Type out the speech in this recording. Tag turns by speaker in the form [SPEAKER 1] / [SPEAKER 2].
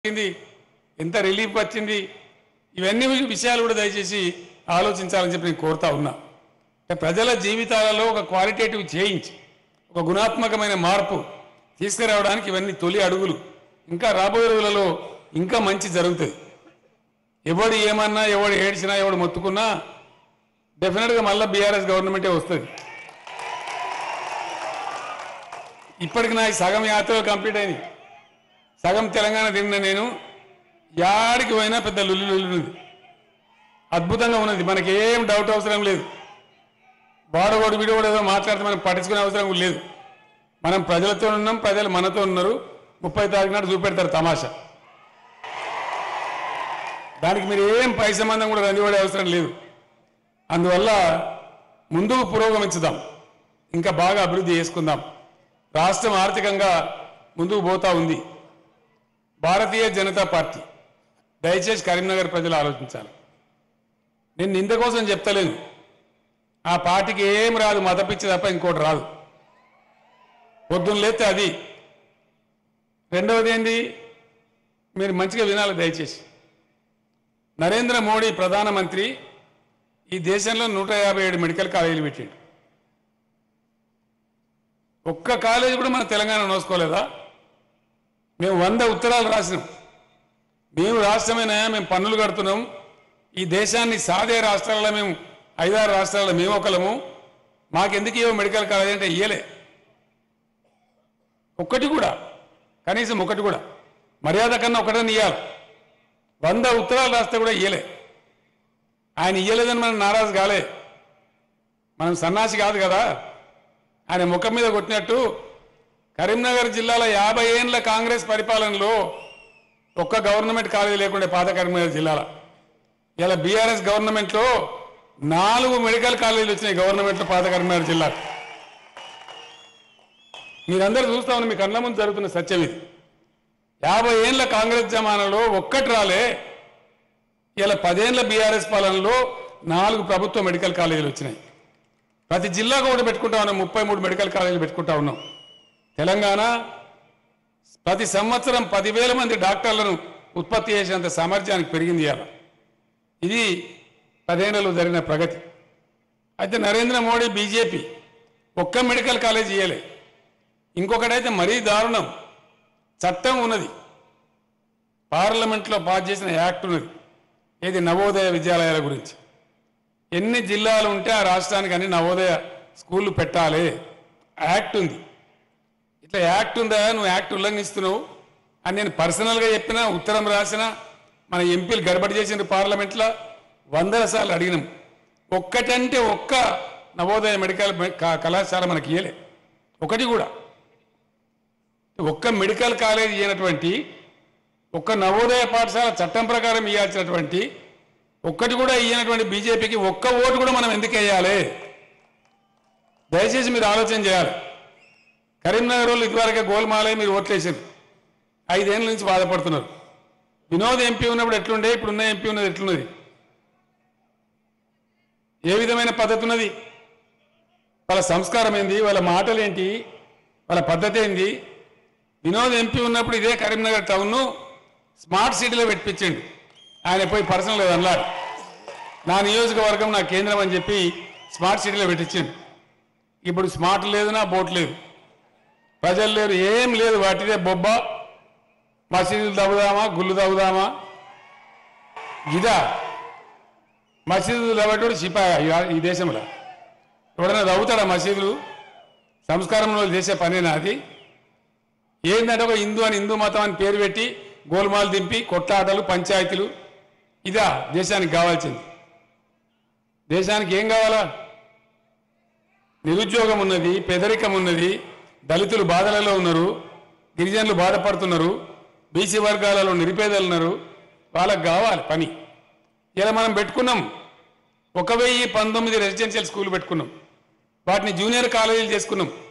[SPEAKER 1] వచ్చింది ఎంత రిలీఫ్ వచ్చింది ఇవన్నీ విషయాలు కూడా దయచేసి ఆలోచించాలని చెప్పి నేను కోరుతా ఉన్నా అంటే ప్రజల జీవితాలలో ఒక క్వాలిటేటివ్ చేంజ్ ఒక గుణాత్మకమైన మార్పు తీసుకురావడానికి ఇవన్నీ తొలి అడుగులు ఇంకా రాబోయే రోజులలో ఇంకా మంచి జరుగుతుంది ఎవడు ఏమన్నా ఎవడు ఏడ్చినా ఎవడు మొత్తుకున్నా డెఫినెట్గా మళ్ళీ బీఆర్ఎస్ గవర్నమెంటే వస్తుంది ఇప్పటికి నా ఈ సగం యాత్ర కంప్లీట్ అయింది సగం తెలంగాణ తిన్న నేను యాడికి పోయినా పెద్ద లుల్లి లుల్లి ఉంది అద్భుతంగా ఉన్నది మనకి ఏం డౌట్ అవసరం లేదు వాడవాడు వీడవాడు ఏదో మాట్లాడితే మనం పట్టించుకునే అవసరం కూడా లేదు మనం ప్రజలతో ఉన్నాం ప్రజలు మనతో ఉన్నారు ముప్పై తారీఖు నాడు చూపెడతారు తమాషా దానికి మీరు ఏం పై సంబంధం కూడా రందిపడే అవసరం లేదు అందువల్ల ముందుకు పురోగమించుదాం ఇంకా బాగా అభివృద్ధి చేసుకుందాం రాష్ట్రం ఆర్థికంగా ముందుకు పోతా ఉంది భారతీయ జనతా పార్టీ దయచేసి కరీంనగర్ ప్రజలు ఆలోచించాలి నేను నింద కోసం చెప్తలేను ఆ పార్టీకి ఏం రాదు మతపిచ్చి తప్ప ఇంకోటి రాదు పొద్దున్న లేస్తే అది రెండవది ఏంది మీరు మంచిగా వినాలి దయచేసి నరేంద్ర మోడీ ప్రధానమంత్రి ఈ దేశంలో నూట యాభై ఏడు మెడికల్ కాలేజీలు పెట్టిండు ఒక్క కాలేజీ కూడా మన తెలంగాణ నోసుకోలేదా మేము వంద ఉత్తరాలు రాసినాం మేము రాష్ట్రమైనా మేము పన్నులు కడుతున్నాం ఈ దేశాన్ని సాదే రాష్ట్రాలలో మేము ఐదారు రాష్ట్రాలలో మేము ఒకలము మాకెందుకు ఇవ్వ మెడికల్ కాలేజ్ అంటే ఇయ్యలే ఒక్కటి కూడా కనీసం ఒకటి కూడా మర్యాద కన్నా ఒకటని ఇవ్వాలి వంద ఉత్తరాలు రాస్తే కూడా ఇయ్యలే ఆయన ఇయ్యలేదని మనం నారాజు కాలే మనం సన్నాసి కాదు కదా ఆయన ముఖం మీద కొట్టినట్టు కరీంనగర్ జిల్లాలో యాభై ఏండ్ల కాంగ్రెస్ పరిపాలనలో ఒక్క గవర్నమెంట్ కాలేజీ లేకుండే పాత కరీంనగర్ జిల్లాలో ఇలా బీఆర్ఎస్ గవర్నమెంట్లో నాలుగు మెడికల్ కాలేజీలు వచ్చినాయి గవర్నమెంట్లో పాత కరీంనగర్ జిల్లా మీరందరూ చూస్తా ఉన్నారు మీ కళ్ళ ముందు జరుగుతున్న సత్యం ఇది యాభై ఏండ్ల కాంగ్రెస్ జమానాలో ఒక్కటి రాలే ఇలా పదేళ్ల బీఆర్ఎస్ పాలనలో నాలుగు ప్రభుత్వ మెడికల్ కాలేజీలు వచ్చినాయి ప్రతి జిల్లాకు ఒకటి పెట్టుకుంటా ఉన్నాం ముప్పై మూడు మెడికల్ కాలేజీలు పెట్టుకుంటా ఉన్నాం తెలంగాణ ప్రతి సంవత్సరం పదివేల మంది డాక్టర్లను ఉత్పత్తి చేసేంత సామర్థ్యానికి పెరిగింది ఇవాళ ఇది పదేళ్లలో జరిగిన ప్రగతి అయితే నరేంద్ర మోడీ బీజేపీ ఒక్క మెడికల్ కాలేజ్ ఇయ్యలే ఇంకొకటైతే మరీ దారుణం చట్టం ఉన్నది పార్లమెంట్లో పాస్ చేసిన యాక్ట్ ఉన్నది ఇది నవోదయ విద్యాలయాల గురించి ఎన్ని జిల్లాలు ఉంటే ఆ రాష్ట్రానికి అన్ని నవోదయ స్కూళ్ళు పెట్టాలి యాక్ట్ ఉంది ఇట్లా యాక్ట్ ఉందా నువ్వు యాక్ట్ ఉల్లంఘిస్తున్నావు అని నేను పర్సనల్గా చెప్పినా ఉత్తరం రాసిన మన ఎంపీలు గడబడి చేసిన పార్లమెంట్లో వందల సార్లు అడిగినాం ఒక్కటంటే ఒక్క నవోదయ మెడికల్ క- కళాశాల మనకి ఇయ్యలే ఒకటి కూడా ఒక్క మెడికల్ కాలేజ్ ఇయ్యనటువంటి ఒక్క నవోదయ పాఠశాల చట్టం ప్రకారం ఇవ్వాల్సినటువంటి ఒక్కటి కూడా ఇయ్యనటువంటి బీజేపీకి ఒక్క ఓటు కూడా మనం ఎందుకు వేయాలి దయచేసి మీరు ఆలోచన చేయాలి కరీంనగర్ వాళ్ళు ఇదివరకే గోల్మాలే మీరు ఓట్లేసారు ఐదేళ్ళ నుంచి బాధపడుతున్నారు వినోద్ ఎంపీ ఉన్నప్పుడు ఎట్లుండే ఇప్పుడున్న ఎంపీ ఉన్నది ఎట్లున్నది ఏ విధమైన పద్ధతి ఉన్నది వాళ్ళ సంస్కారం ఏంది వాళ్ళ మాటలు ఏంటి వాళ్ళ పద్ధతి ఏంది వినోద్ ఎంపీ ఉన్నప్పుడు ఇదే కరీంనగర్ టౌన్ను స్మార్ట్ సిటీలో పెట్టించండి ఆయన పోయి పర్సనల్ అన్నాడు నా నియోజకవర్గం నా కేంద్రం అని చెప్పి స్మార్ట్ సిటీలో పెట్టించండి ఇప్పుడు స్మార్ట్ లేదు నా బోట్ లేదు ప్రజలు లేరు ఏం లేదు వాటిదే బొబ్బ మసీదులు తవ్వుదామా గుళ్ళు తవ్వుదామా ఇదా మసీదులు తవ్వేటోడు సిపాయి ఈ- ఈ దేశంలో ఎవడన్నా తవ్వుతాడా మసీదులు సంస్కారంలో చేసే పనేనా అది ఏంటంటే ఒక హిందూ అని హిందూ మతం అని పేరు పెట్టి గోల్మాలు దింపి కొట్లాటలు పంచాయతీలు ఇదా దేశానికి కావాల్సింది దేశానికి ఏం కావాలా నిరుద్యోగం ఉన్నది పేదరికం ఉన్నది దళితులు బాధలలో ఉన్నారు గిరిజనులు బాధపడుతున్నారు బీసీ వర్గాలలో నిరుపేదలు ఉన్నారు వాళ్ళకి కావాలి పని ఇలా మనం పెట్టుకున్నాం ఒక వెయ్యి పంతొమ్మిది రెసిడెన్షియల్ స్కూల్ పెట్టుకున్నాం వాటిని జూనియర్ కాలేజీలు చేసుకున్నాం